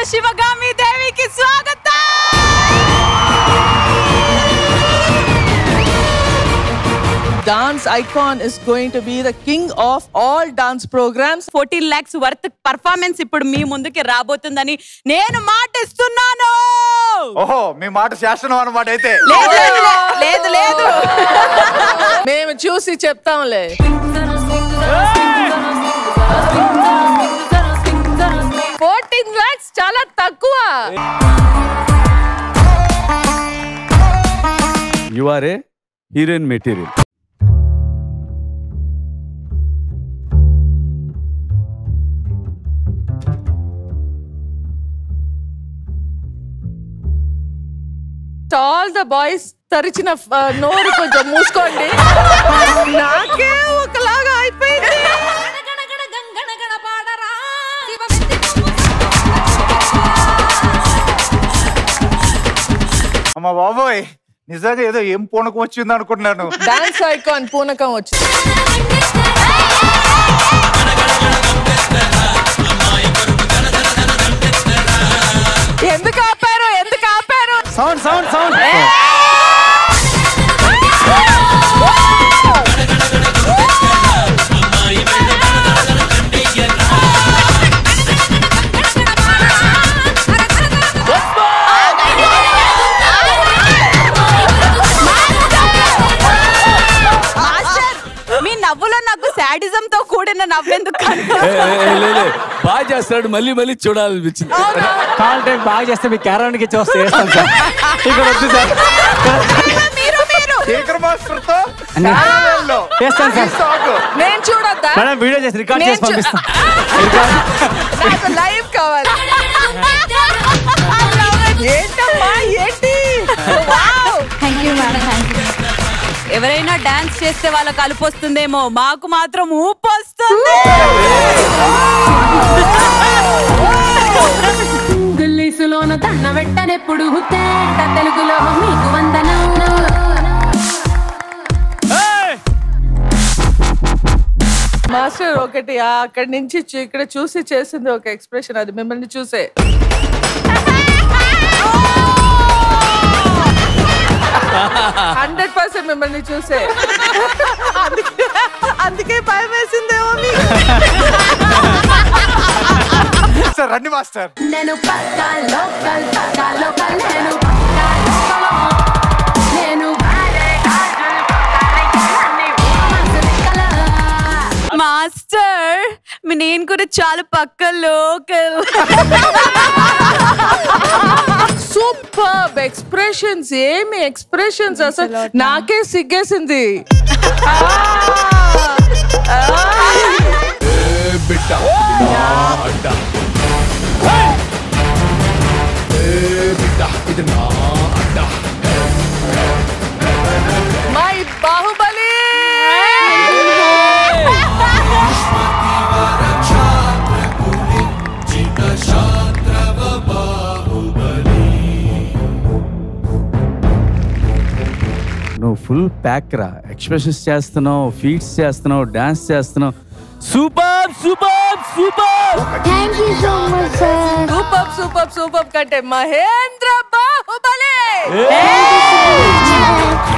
శివగామి దేవికి స్వాగతం Dance icon is going to be the king of all dance programs. Fourteen lakhs worth performance ఇప్పుడు మీ ముందుకి రాబోతుందని నేను మాటిస్తున్నాను ఓహో మీ మాట శాసనం అన్నమాట అయితే లేదు లేదు, లేదు లేదు మేము చూసి చెప్తాంలే ఫోర్టీన్ లాక్స్ చాలా తక్కువ you are a heroine material all the boys తరిచిన ఆ, నోరు కొంచెం మూసుకోండి నాకే ఒకలాగా అయిపోయింది అమ్మ బాబోయ్ నిజంగా ఏదో ఏం పూనకం వచ్చింది అనుకుంటున్నాను డాన్స్ ఐకాన్ పూనకం వచ్చింది ఎందుకు ఆపారు ఎందుకు ఆపారు సౌండ్ సౌండ్ సౌండ్ మాస్టర్ మీ నవ్వులో నాకు శాడిజం తో కూడిన నవ్వెందుకు బాగా చేస్తాడు మళ్ళీ మళ్ళీ చూడాలనిపించింది కాల్ టైం బాగా చేస్తే మీ క్యారానికి చూస్తే వేస్తాం సార్ ఇక్కడ వద్దు సార్ మీరు మీరు శేఖర్ మాస్టర్ తో అన్ని- parallel-లో చేస్తాను సార్ ఈ సాంగ్. నేను చూడొద్దా మేడం వీడియో చేసి రికార్డ్ చేసి నేను చూ- పంపిస్తాం నాకు లైవ్ కావాలి ఏంటమ్మా ఏంటి Wow! ఎవరైనా డాన్స్ చేస్తే వాళ్ళ కలుపు వస్తుందేమో మాకు మాత్రం ఊపు వస్తుంది గుల్లీసులోన తన్న వెట్టనెప్పుడు తేట తెలుగులో మీకు వందనం మాస్టర్ ఒకటి ఆ అక్కడి నుంచి చూ- ఇక్కడ చూసి చేసింది ఒక ఎక్స్ప్రెషన్ అది మిమ్మల్ని చూసే హండ్రెడ్ పర్సెంట్ మిమ్మల్ని చూసే అందుకే అందుకే భయం వేసిందేమో మీకు సార్ రండి మాస్టర్ నేను పక్కా లోకల్ పక్కా లోకల్ నేను పక్కా లోకల్ నేను వాడే కాజల్ పక్కా అన్ని మనసు లెక్కల మాస్టర్ మీ నేను కూడా చాలా పక్క లోకల్ సూపర్ ఎక్స్ప్రెషన్స్ ఏమి ఎక్స్ప్రెషన్స్ అసలు నాకే సిగ్గేసింది ఆ, ఆ. మై బాహుబలి నువ్వు ఫుల్ ప్యాక్ రా ఎక్స్ప్రెషన్స్ చేస్తున్నావు ఫీట్స్ చేస్తున్నావు డాన్స్ చేస్తున్నావు super super super super super super కంటే మహేంద్ర బాహుబలి